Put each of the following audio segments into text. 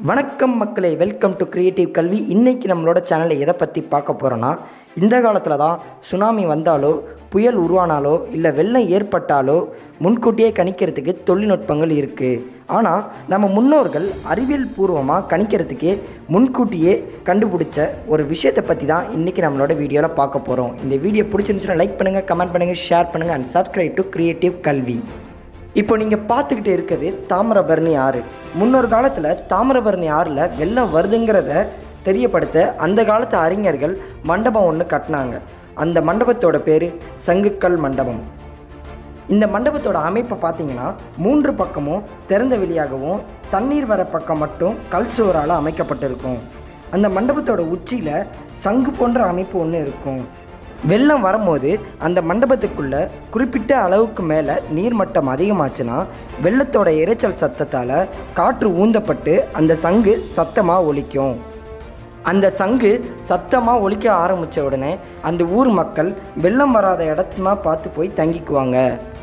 வணக்கம் மக்களே welcome to creative கல்வி இன்னைக்கு நம்மளோட சேனலில் எதை பற்றி பார்க்க போகிறோன்னா இந்த காலத்தில் தான் சுனாமி வந்தாலோ புயல் உருவானாலோ இல்லை வெள்ளம் ஏற்பட்டாலோ முன்கூட்டியே கணிக்கிறதுக்கு தொழில்நுட்பங்கள் இருக்குது ஆனால் நம்ம முன்னோர்கள் அறிவியல் பூர்வமாக கணிக்கிறதுக்கே முன்கூட்டியே கண்டுபிடிச்ச ஒரு விஷயத்தை பற்றி தான் இன்றைக்கி நம்மளோட வீடியோவில் பார்க்க போகிறோம் இந்த வீடியோ பிடிச்சிருந்துச்சுன்னா லைக் பண்ணுங்கள் கமெண்ட் பண்ணுங்கள் ஷேர் பண்ணுங்கள் அண்ட் சப்ஸ்கிரைப் டு கிரியேட்டிவ் கல்வி இப்போ நீங்கள் பார்த்துக்கிட்டு இருக்கிறது தாமிரபரணி ஆறு முன்னொரு காலத்தில் தாமிரபரணி ஆறில் வெள்ளம் வருதுங்கிறத தெரியப்படுத்த அந்த காலத்து அறிஞர்கள் மண்டபம் ஒன்று கட்டினாங்க அந்த மண்டபத்தோட பேர் சங்குக்கல் மண்டபம் இந்த மண்டபத்தோட அமைப்பை பார்த்தீங்கன்னா மூன்று பக்கமும் திறந்த வெளியாகவும் தண்ணீர் வர பக்கம் மட்டும் கல் சுவரால் அமைக்கப்பட்டிருக்கும் அந்த மண்டபத்தோட உச்சியில் சங்கு போன்ற அமைப்பு ஒன்று இருக்கும் வெள்ளம் வரும்போது அந்த மண்டபத்துக்குள்ள குறிப்பிட்ட அளவுக்கு மேலே நீர்மட்டம் அதிகமாச்சுன்னா வெள்ளத்தோட இரைச்சல் சத்தத்தால் காற்று ஊந்தப்பட்டு அந்த சங்கு சத்தமாக ஒலிக்கும் அந்த சங்கு சத்தமாக ஒலிக்க ஆரம்பித்த உடனே அந்த ஊர் மக்கள் வெள்ளம் வராத இடத்துமா பார்த்து போய் தங்கிக்குவாங்க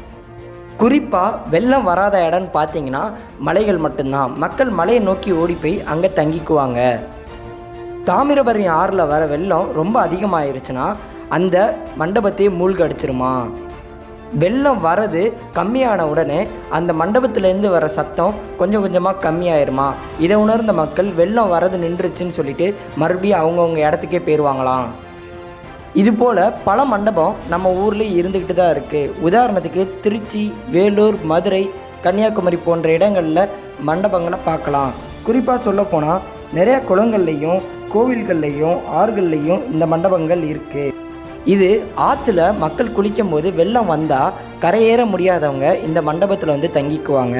குறிப்பாக வெள்ளம் வராத இடம்னு பார்த்தீங்கன்னா மலைகள் மட்டும்தான் மக்கள் மலையை நோக்கி ஓடி போய் அங்கே தங்கிக்குவாங்க தாமிரபரணி ஆறில் வர வெள்ளம் ரொம்ப அதிகமாயிருச்சுன்னா அந்த மண்டபத்தையே மூழ்க அடிச்சிருமா வெள்ளம் வரது கம்மியான உடனே அந்த மண்டபத்திலேருந்து வர சத்தம் கொஞ்சம் கொஞ்சமாக கம்மியாயிருமா இதை உணர்ந்த மக்கள் வெள்ளம் வரது நின்றுச்சுன்னு சொல்லிட்டு மறுபடியும் அவங்கவுங்க இடத்துக்கே போயிடுவாங்களாம் இது போல் பல மண்டபம் நம்ம ஊரில் இருந்துக்கிட்டு தான் இருக்குது உதாரணத்துக்கு திருச்சி வேலூர் மதுரை கன்னியாகுமரி போன்ற இடங்களில் மண்டபங்களை பார்க்கலாம் குறிப்பாக சொல்லப்போனால் நிறைய குளங்கள்லையும் கோவில்கள்லையும் ஆறுகள்லையும் இந்த மண்டபங்கள் இருக்குது இது ஆற்றுல மக்கள் குளிக்கும் போது வெள்ளம் வந்தால் கரையேற முடியாதவங்க இந்த மண்டபத்தில் வந்து தங்கிக்குவாங்க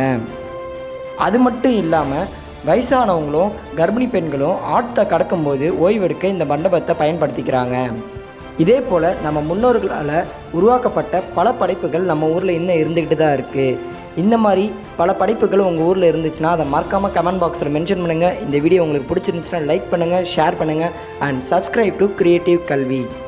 அது மட்டும் இல்லாமல் வயசானவங்களும் கர்ப்பிணி பெண்களும் ஆற்றை கடக்கும்போது ஓய்வெடுக்க இந்த மண்டபத்தை பயன்படுத்திக்கிறாங்க இதே போல் நம்ம முன்னோர்களால் உருவாக்கப்பட்ட பல படைப்புகள் நம்ம ஊரில் இன்னும் இருந்துக்கிட்டு தான் இருக்குது இந்த மாதிரி பல படைப்புகள் உங்கள் ஊரில் இருந்துச்சுன்னா அதை மறக்காமல் கமெண்ட் பாக்ஸில் மென்ஷன் பண்ணுங்கள் இந்த வீடியோ உங்களுக்கு பிடிச்சிருந்துச்சுன்னா லைக் பண்ணுங்கள் ஷேர் பண்ணுங்கள் அண்ட் சப்ஸ்கிரைப் டு கிரியேட்டிவ் கல்வி